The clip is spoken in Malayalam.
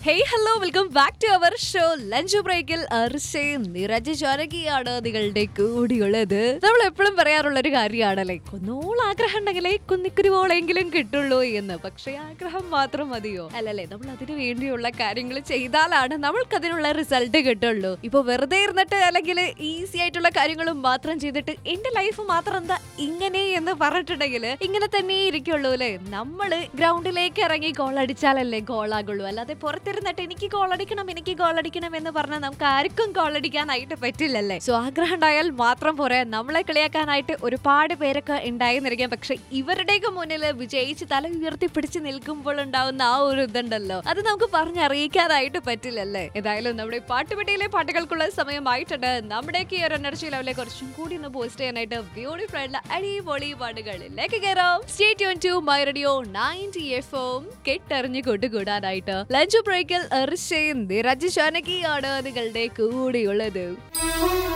hey hello welcome back to our show lunch ബ്രേക്കിൽ അർഷയും നിരജ ജാനകിയാണ് നിങ്ങളുടെ കൂടിയുള്ളത് നമ്മൾ എപ്പോഴും പറയാറുള്ള ഒരു കാര്യമാണല്ലേ കൊന്നോൾ ആഗ്രഹം ഉണ്ടെങ്കിലേ കുന്നിക്കുരുവോളെങ്കിലും കിട്ടുള്ളൂ എന്ന് പക്ഷേ ആഗ്രഹം മാത്രം മതിയോ അല്ലല്ലേ നമ്മൾ അതിനു വേണ്ടിയുള്ള കാര്യങ്ങൾ ചെയ്താലാണ് നമ്മൾക്ക് അതിനുള്ള റിസൾട്ട് കിട്ടുള്ളൂ ഇപ്പൊ വെറുതെ ഇരുന്നിട്ട് അല്ലെങ്കിൽ ഈസി ആയിട്ടുള്ള കാര്യങ്ങളും മാത്രം ചെയ്തിട്ട് എന്റെ ലൈഫ് മാത്രം എന്താ ഇങ്ങനെ എന്ന് പറഞ്ഞിട്ടുണ്ടെങ്കിൽ ഇങ്ങനെ തന്നെ ഇരിക്കുള്ളൂ അല്ലേ നമ്മള് ഗ്രൗണ്ടിലേക്ക് ഇറങ്ങി ഗോൾ അടിച്ചാലല്ലേ ഗോൾ ആകുള്ളൂ അല്ലാതെ പുറത്തിരുന്നിട്ട് എനിക്ക് ഗോൾ അടിക്കണം എനിക്ക് ഗോൾ അടിക്കണം എന്ന് പറഞ്ഞാൽ നമുക്ക് ആർക്കും ഗോൾ അടിക്കാനായിട്ട് പറ്റില്ലല്ലേ സോ ആഗ്രഹം ഉണ്ടായാൽ മാത്രം പോരാ നമ്മളെ കളിയാക്കാനായിട്ട് ഒരുപാട് പേരൊക്കെ ഉണ്ടായിരുന്നിരിക്കാം പക്ഷെ ഇവരുടെയൊക്കെ മുന്നിൽ വിജയിച്ച് തല ഉയർത്തി പിടിച്ച് നിൽക്കുമ്പോൾ ഉണ്ടാവുന്ന ആ ഒരു ഇതുണ്ടല്ലോ അത് നമുക്ക് പറഞ്ഞറിയിക്കാനായിട്ട് പറ്റില്ലല്ലേ ഏതായാലും നമ്മുടെ പാട്ടുപെട്ടിയിലെ പാട്ടുകൾക്കുള്ള സമയമായിട്ടുണ്ട് നമ്മുടെയൊക്കെ ഈ ഒരു എനർജി ലെവലെ കുറച്ചും കൂടി ഒന്ന് പോസ്റ്റ് ചെയ്യാനായിട്ട് ബ്യൂട്ടിഫുൾ ആയിട്ടുള്ള അടിപൊളി പാട്ടുകളിലേക്ക് കയറാം stay tune to my radio ninety F M കെട്ടറിഞ്ഞ് കൊണ്ടുകൂടാനായിട്ട് ലഞ്ച് ബ്രേക്കിൽ എർഷയും നിരജ് ജാനകിയാണ് നിങ്ങളുടെ കൂടെയുള്ളത്